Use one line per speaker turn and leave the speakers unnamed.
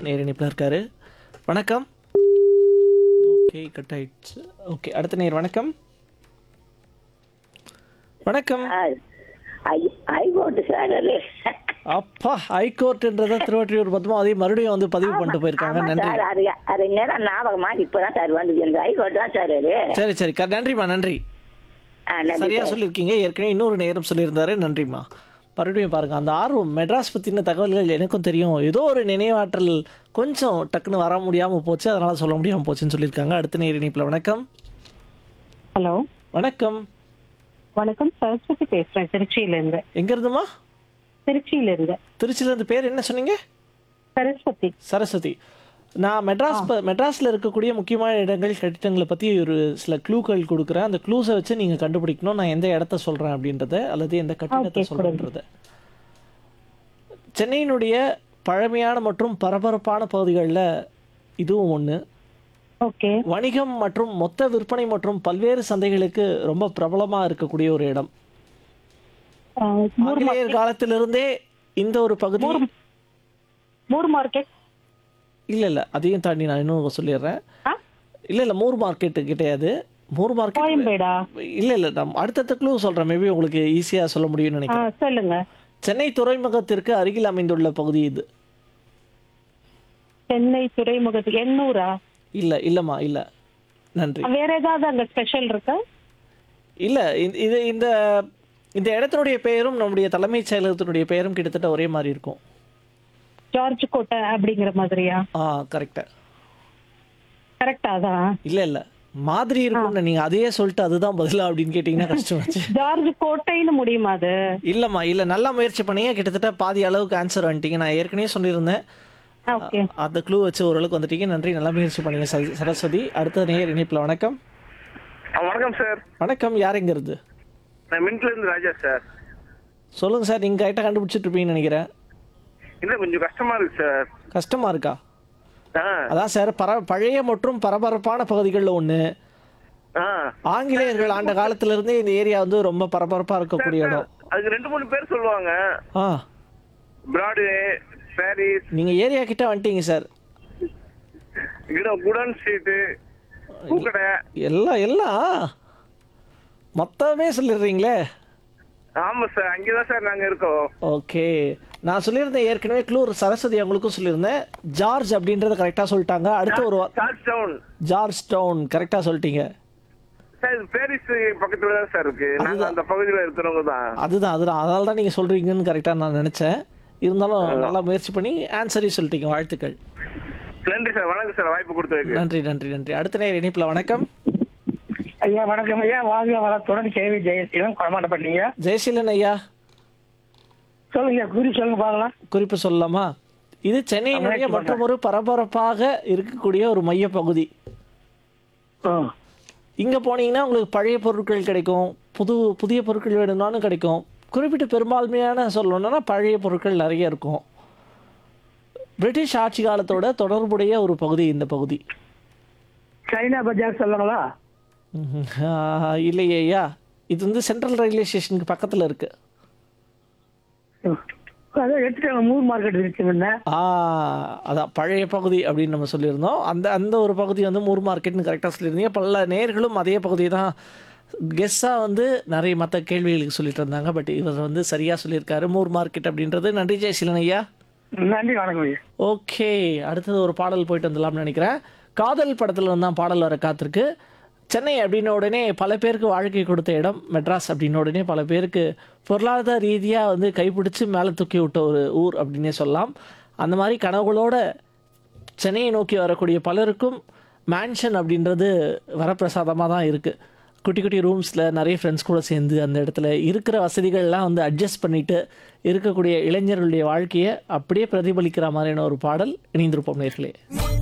நேரணிப்பில் இருக்காரு வணக்கம் okay cut ஆயிடுச்சு ஓகே அடுத்த நேர் வணக்கம் வணக்கம்
ஹைகோர்ட் சார் அது
அப்பா ஹைகோர்ட்ன்றத திருவற்றியூர் பத்மாவதி மறுபடியும் வந்து பதிவு பண்ணிட்டு போயிருக்காங்க
ஆமா
நன்றி
சார் அது அது நேரம் ஞாபகமா இப்பதான் சார் வந்து இந்த ஹைகோர்ட் தான் சார் அது
சரி சரி க- நன்றிம்மா நன்றி
ஆ, நன்றி
சரியா
சார்.
சொல்லியிருக்கீங்க ஏற்கனவே இன்னொரு நேரம் சொல்லியிருந்தாரு நன்றிம்மா மறுபடியும் பாருங்க அந்த ஆர்வம் மெட்ராஸ் பற்றின தகவல்கள் எனக்கும் தெரியும் ஏதோ ஒரு நினைவாற்றல் கொஞ்சம் டக்குன்னு வர முடியாமல் போச்சு அதனால சொல்ல முடியாமல் போச்சுன்னு சொல்லியிருக்காங்க அடுத்த நேர் இணைப்பில் வணக்கம்
ஹலோ
வணக்கம்
வணக்கம் சரஸ்வதி பேசுறேன் திருச்சியில இருந்து
எங்க இருந்துமா
திருச்சியில இருந்து
திருச்சியில இருந்து பேர் என்ன சொன்னீங்க
சரஸ்வதி
சரஸ்வதி நான் மெட்ராஸ் ப- மெட்ராஸ்ல இருக்கக்கூடிய முக்கியமான இடங்கள் கட்டிடங்களை பற்றி ஒரு சில க்ளூக்கள் கொடுக்குறேன் அந்த க்ளூஸை வச்சு நீங்கள் கண்டுபிடிக்கணும் நான் எந்த இடத்த சொல்கிறேன் அப்படின்றத அல்லது எந்த கட்டிடத்தை
Okay,
சொல்கிறேன்றத சென்னையினுடைய பழமையான மற்றும் பரபரப்பான பகுதிகளில் இதுவும் ஒன்று
ஓகே
வணிகம் மற்றும் மொத்த விற்பனை மற்றும் பல்வேறு சந்தைகளுக்கு ரொம்ப பிரபலமாக இருக்கக்கூடிய ஒரு இடம் ஆங்கிலேயர் காலத்திலிருந்தே இந்த ஒரு பகுதி
மூர் மார்க்கெட்
இல்லை இல்லை அதையும் தாண்டி நான் இன்னும் சொல்லிடுறேன்
ஆ?
இல்லை இல்லை மூர் மார்க்கெட்டு கிடையாது மூர் மார்க்கெட்
கோயம்பேடா
இல்லை இல்லை நான் அடுத்தடுத்த க்ளூ சொல்கிறேன் மேபி உங்களுக்கு ஈஸியாக சொல்ல முடியும்னு
ஆ,
நினைக்கிறேன்
சொல்லுங்க
சென்னை துறைமுகத்திற்கு அருகில் அமைந்துள்ள பகுதி இது
சென்னை துறைமுகத்துக்கு எண்ணூரா
இல்லை இல்லைம்மா இல்லை நன்றி
வேற ஏதாவது அங்க ஸ்பெஷல் இருக்கா
இல்லை இது இந்த இந்த இடத்தினுடைய பெயரும் நம்முடைய தலைமைச் செயலகத்தினுடைய பெயரும் கிட்டத்தட்ட ஒரே மாதிரி இருக்கும்
ஜார்ஜ் கோட்டை அப்படிங்கிற மாதிரியா
ஆ கரெக்டாக
கரெக்டா அதான்
இல்லை இல்லை மாதிரி இருக்கும்னு நீங்கள் அதையே சொல்லிட்டு அதுதான் பதிலா அப்படின்னு கேட்டிங்கன்னா கஷ்டமாச்சு
ஜார்ஜ் கோட்டைன்னு முடியுமா அது
இல்லைம்மா இல்லை நல்லா முயற்சி பண்ணீங்க கிட்டத்தட்ட பாதி அளவுக்கு ஆன்சர் வந்துட்டீங்க நான் ஏற்கனவே சொல்லியிருந்தேன்
ஓகே
அந்த க்ளூ வச்சு ஓரளவுக்கு வந்துட்டீங்க நன்றி நல்லா முயற்சி பண்ணீங்க சரி- சரஸ்வதி அடுத்த நேர் இணைப்பில் வணக்கம்
ஆ, வணக்கம் சார்
வணக்கம் யாருங்கிறது
நான் மின்ட்ல இருந்து ராஜா சார்
சொல்லுங்கள் சார் நீங்கள் கரெக்டாக கண்டுபிடிச்சிட்டு இருப்பீங்கன்னு நினைக்கிறேன்
இல்ல கொஞ்சம் கஷ்டமா இருக்கு சார்
கஷ்டமாக இருக்கா
ஆ
அதான் சார் பர பழைய மற்றும் பரபரப்பான பகுதிகளில் ஒன்று
ஆ
ஆங்கிலேயர்கள் ஆண்ட காலத்திலிருந்தே இந்த ஏரியா வந்து ரொம்ப பரபரப்பாக இருக்கக்கூடிய இடம்
அதுக்கு ரெண்டு மூணு பேர் சொல்லுவாங்க
ஆ
பிராட்வே பாரிஸ்
நீங்கள் ஏரியா கிட்ட வந்துட்டீங்க சார்
இடம் குடன் ஸ்ட்ரீட்டு பூக்கடை
எல்லாம் எல்லாம் மொத்தமே சொல்லிடுறீங்களே
ஆமா சார் அங்கேதான் சார் நாங்க இருக்கோம்
ஓகே நான் சொல்லியிருந்தேன் ஏற்கனவே க்ளூர் சரஸ்வதி அவங்களுக்கும் சொல்லியிருந்தேன் ஜார்ஜ் அப்படின்றத கரெக்டாக சொல்லிட்டாங்க அடுத்த ஒரு வா-
சார்ஜ் டவுன்
ஜார்ஜ் டவுன் கரெக்டாக சொல்லிட்டீங்க
சார் இது பாரிஸ் பக்கத்துல தான் சார் இருக்கு நாங்க அந்த பகுதியில இருக்கிறவங்க தான்
அதுதான் அதுதான் அதனால தான் நீங்கள் சொல்கிறீங்கன்னு கரெக்டாக நான் நினச்சேன் இருந்தாலும் நல்லா முயற்சி பண்ணி ஆன்சரையும் சொல்லிட்டீங்க வாழ்த்துக்கள்
நன்றி சார் வணக்கம் சார் வாய்ப்பு கொடுத்ததுக்கு
நன்றி நன்றி நன்றி அடுத்த நேரம் இணைப்பில் வணக்கம்
ஐயா வணக்கம் ஐயா வாழ்க வளத்துடன் கேவி ஜெயசீலன் குழமாட்ட பண்ணீங்க
ஜெயசீலன் ஐயா
சொல்லுங்க குறி சொல்லுங்க பார்க்கலாம்
குறிப்பு சொல்லலாமா இது சென்னையினுடைய
முயற்சி
மற்றும் ஒரு பரபரப்பாக இருக்கக்கூடிய ஒரு மையப்பகுதி
ம்.
இங்கே போனீங்கன்னா உங்களுக்கு பழைய பொருட்கள் கிடைக்கும் புது புதிய பொருட்கள் வேணும்னாலும் கிடைக்கும் குறிப்பிட்டு பெரும்பான்மையான சொல்லணும்னா பழைய பொருட்கள் நிறைய இருக்கும் பிரிட்டிஷ் ஆட்சி காலத்தோட தொடர்புடைய ஒரு பகுதி இந்த பகுதி
சைனா பஜார் சொல்லுங்களா
ம்ஹும். ஆஹ், இல்லையே ஐயா இது வந்து சென்ட்ரல் ரயில்வே ஸ்டேஷனுக்கு பக்கத்தில் இருக்கு
ம். அதான் எடுத்துட்டாங்க மூர் மார்க்கெட் இருக்கு முன்ன
ஆ அதான் பழைய பகுதி அப்படின்னு நம்ம சொல்லியிருந்தோம் அந்த அந்த ஒரு பகுதி வந்து மூர் மார்க்கெட்னு கரெக்டாக சொல்லியிருந்தீங்க பல நேர்களும் அதே பகுதி தான் கெஸ்ஸாக வந்து நிறைய மற்ற கேள்விகளுக்கு சொல்லிட்டு இருந்தாங்க பட் இவர் வந்து சரியாக சொல்லியிருக்காரு மூர் மார்க்கெட் அப்படின்றது நன்றி ஜெயசீலன் ஐயா
நன்றி வணக்கம் ஐயா
ஓகே அடுத்தது ஒரு பாடல் போயிட்டு வந்துடலாம்னு நினைக்கிறேன் காதல் படத்தில் இருந்து தான் பாடல் வர காத்திருக்கு சென்னை அப்படின்ன உடனே பல பேருக்கு வாழ்க்கை கொடுத்த இடம் மெட்ராஸ் அப்படின்ன உடனே பல பேருக்கு பொருளாதார ரீதியாக வந்து கைப்பிடிச்சு மேலே தூக்கி விட்ட ஒரு ஊர் அப்படின்னே சொல்லலாம் அந்த மாதிரி கனவுகளோட சென்னையை நோக்கி வரக்கூடிய பலருக்கும் மேன்ஷன் அப்படின்றது வரப்பிரசாதமாக தான் இருக்குது குட்டி குட்டி ரூம்ஸில் நிறைய ஃப்ரெண்ட்ஸ் கூட சேர்ந்து அந்த இடத்துல இருக்கிற வசதிகள்லாம் வந்து அட்ஜஸ்ட் பண்ணிட்டு இருக்கக்கூடிய இளைஞர்களுடைய வாழ்க்கையை அப்படியே பிரதிபலிக்கிற மாதிரியான ஒரு பாடல் இணைந்திருப்போம் நேர்களே